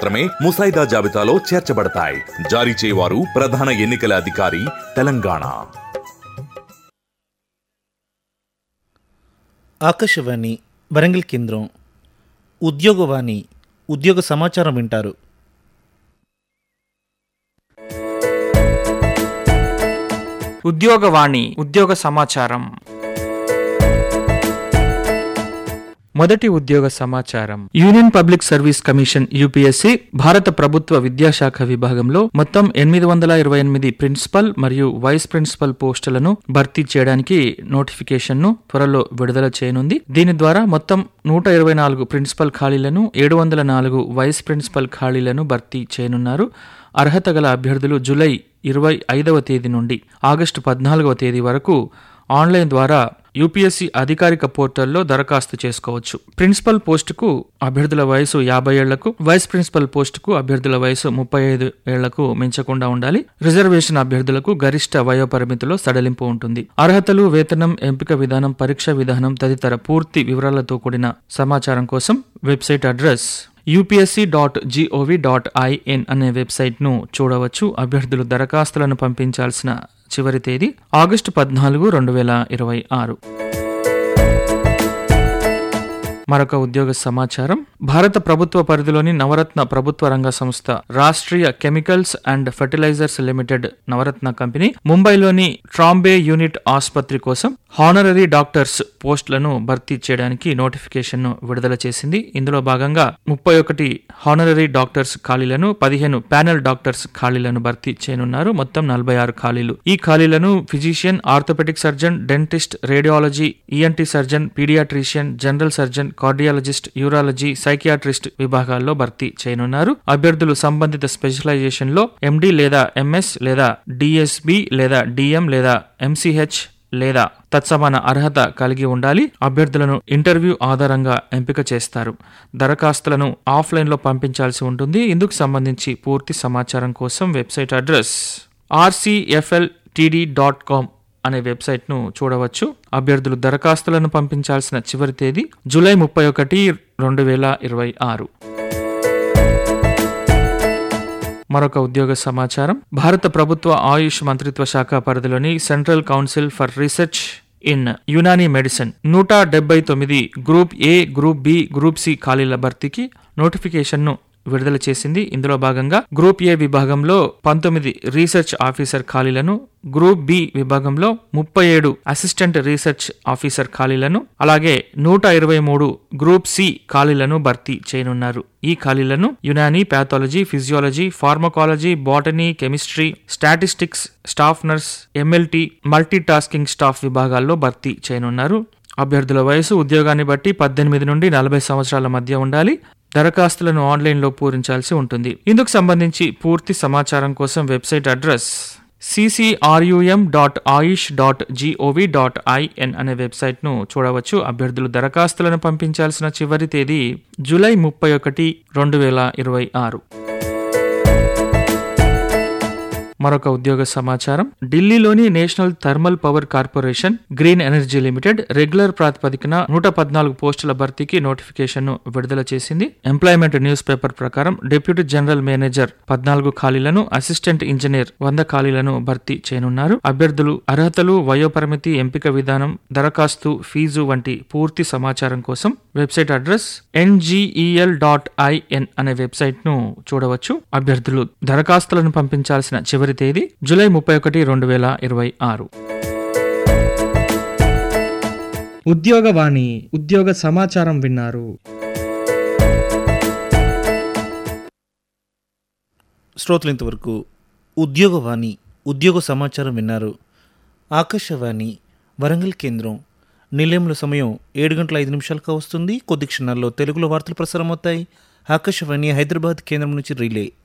మాత్రమే ముసాయిదా జాబితాలో చేర్చబడతాయి జారీ చేయవారు ప్రధాన ఎన్నికల అధికారి తెలంగాణ ఆకాశవాణి వరంగల్ కేంద్రం ఉద్యోగవాణి ఉద్యోగ సమాచారం వింటారు ఉద్యోగవాణి ఉద్యోగ సమాచారం మొదటి ఉద్యోగ సమాచారం union public service commission UPSC భారత ప్రభుత్వ విద్యాశాఖ విభాగంలో మొత్తం ఎనిమిది వందల ఇరవై ఎనిమిది ప్రిన్సిపల్ మరియు వైస్ ప్రిన్సిపల్ పోస్టులను భర్తీ చేయడానికి నోటిఫికేషన్ ను త్వరలో విడుదల చేయనుంది దీని ద్వారా మొత్తం నూట ఇరవై నాలుగు ప్రిన్సిపల్ ఖాళీలను ఏడు వందల నాలుగు వైస్ ప్రిన్సిపల్ ఖాళీలను భర్తీ చేయనున్నారు అర్హత గల అభ్యర్థులు జూలై ఇరవై ఐదవ తేదీ నుండి ఆగస్టు పద్నాలుగవ తేదీ వరకు ఆన్లైన్ ద్వారా యూపీఎస్సీ అధికారిక పోర్టల్లో దరఖాస్తు చేసుకోవచ్చు ప్రిన్సిపల్ పోస్టుకు అభ్యర్థుల వయసు యాభై ఏళ్లకు వైస్ ప్రిన్సిపల్ పోస్టుకు అభ్యర్థుల వయసు ముప్పై ఐదు ఏళ్లకు మించకుండా ఉండాలి రిజర్వేషన్ అభ్యర్థులకు గరిష్ట వయోపరిమితిలో సడలింపు ఉంటుంది అర్హతలు వేతనం ఎంపిక విధానం పరీక్ష విధానం తదితర పూర్తి వివరాలతో కూడిన సమాచారం కోసం website address UPSC dot G O V dot I N అనే వెబ్సైట్ను చూడవచ్చు అభ్యర్థులు దరఖాస్తులను పంపించాల్సిన చివరి తేదీ ఆగస్టు పద్నాలుగు రెండు వేల ఇరవై ఆరు మరొక ఉద్యోగ సమాచారం భారత ప్రభుత్వ పరిధిలోని నవరత్న ప్రభుత్వ రంగ సంస్థ Rashtriya chemicals and fertilisers limited Navratna company ముంబైలోని ట్రాంబే యూనిట్ ఆసుపత్రి కోసం హానరరీ డాక్టర్స్ పోస్టులను భర్తీ చేయడానికి నోటిఫికేషన్ ను విడుదల చేసింది ఇందులో భాగంగా ముప్పై ఒకటి హానరరీ డాక్టర్స్ ఖాళీలను పదిహేను ప్యానెల్ డాక్టర్స్ ఖాళీలను భర్తీ చేయనున్నారు మొత్తం నలభై ఆరు ఖాళీలు ఈ ఖాళీలను physician orthopaedic surgeon dentist radiology ENT surgeon paediatrician general surgeon cardiologist urology psychiatrist విభాగాల్లో భర్తీ చేయనున్నారు అభ్యర్థులు సంబంధిత స్పెషలైజేషన్ లో ఎండి లేదా ఎంఎస్ లేదా డిఎస్బి లేదా డిఎం లేదా ఎంసీహెచ్ లేదా తత్సమాన అర్హత కలిగి ఉండాలి అభ్యర్థులను ఇంటర్వ్యూ ఆధారంగా ఎంపిక చేస్తారు దరఖాస్తులను ఆఫ్లైన్లో పంపించాల్సి ఉంటుంది ఇందుకు సంబంధించి పూర్తి సమాచారం కోసం website address RCFL TD dot com అనే వెబ్సైట్ను చూడవచ్చు అభ్యర్థులు దరఖాస్తులను పంపించాల్సిన చివరి తేదీ జూలై ముప్పై ఒకటి రెండు వేల ఇరవై ఆరు మరొక ఉద్యోగ సమాచారం భారత ప్రభుత్వ ఆయుష్ మంత్రిత్వ శాఖ పరిధిలోని central council for research in Unani medicine నూట డెబ్బై తొమ్మిది group A group B group C ఖాళీల భర్తీకి నోటిఫికేషన్ను విడుదల చేసింది ఇందులో భాగంగా గ్రూప్ ఏ విభాగంలో పంతొమ్మిది రీసెర్చ్ ఆఫీసర్ ఖాళీలను గ్రూప్ బి విభాగంలో ముప్పై ఏడు అసిస్టెంట్ రీసెర్చ్ ఆఫీసర్ ఖాళీలను అలాగే నూట ఇరవై మూడు గ్రూప్ సి ఖాళీలను భర్తీ చేయనున్నారు ఈ ఖాళీలను Unani pathology physiology pharmacology botany chemistry statistics staff nurse MLT multi tasking staff విభాగాల్లో భర్తీ చేయనున్నారు అభ్యర్థుల వయసు ఉద్యోగాన్ని బట్టి పద్దెనిమిది నుండి నలభై సంవత్సరాల మధ్య ఉండాలి దరఖాస్తులను ఆన్లైన్లో పూరించాల్సి ఉంటుంది ఇందుకు సంబంధించి పూర్తి సమాచారం కోసం website address CCRUM dot AYUSH dot G O V dot I N అనే వెబ్సైట్ను చూడవచ్చు అభ్యర్థులు దరఖాస్తులను పంపించాల్సిన చివరి తేదీ జూలై ముప్పై ఒకటి రెండు వేల ఇరవై ఆరు మరొక ఉద్యోగ సమాచారం ఢిల్లీలోని national thermal power corporation green energy limited regular ప్రాతిపదికన నూట పద్నాలుగు పోస్టుల భర్తీకి నోటిఫికేషన్ ను విడుదల చేసింది ఎంప్లాయ్మెంట్ న్యూస్ పేపర్ ప్రకారం డిప్యూటీ జనరల్ మేనేజర్ పద్నాలుగు ఖాళీలను అసిస్టెంట్ ఇంజనీర్ వంద ఖాళీలను భర్తీ చేయనున్నారు అభ్యర్థులు అర్హతలు వయోపరిమితి ఎంపిక విధానం దరఖాస్తు ఫీజు వంటి పూర్తి సమాచారం కోసం website address NGEL dot I N అనే వెబ్సైట్ ను చూడవచ్చు అభ్యర్థులు దరఖాస్తులను పంపించాల్సిన చివరి తేదీ జూలై ముప్పై ఒకటి రెండు వేల ఇరవై ఆరు ఉద్యోగవాణి ఉద్యోగ సమాచారం విన్నారు శ్రోతలు ఇంతవరకు ఉద్యోగవాణి ఉద్యోగ సమాచారం విన్నారు ఆకాశవాణి వరంగల్ కేంద్రం నిలయంలో సమయం ఏడు గంటల ఐదు నిమిషాలకు వస్తుంది కొద్ది క్షణాల్లో తెలుగులో వార్తలు ప్రసారం అవుతాయి ఆకాశవాణి హైదరాబాద్ కేంద్రం నుంచి రిలే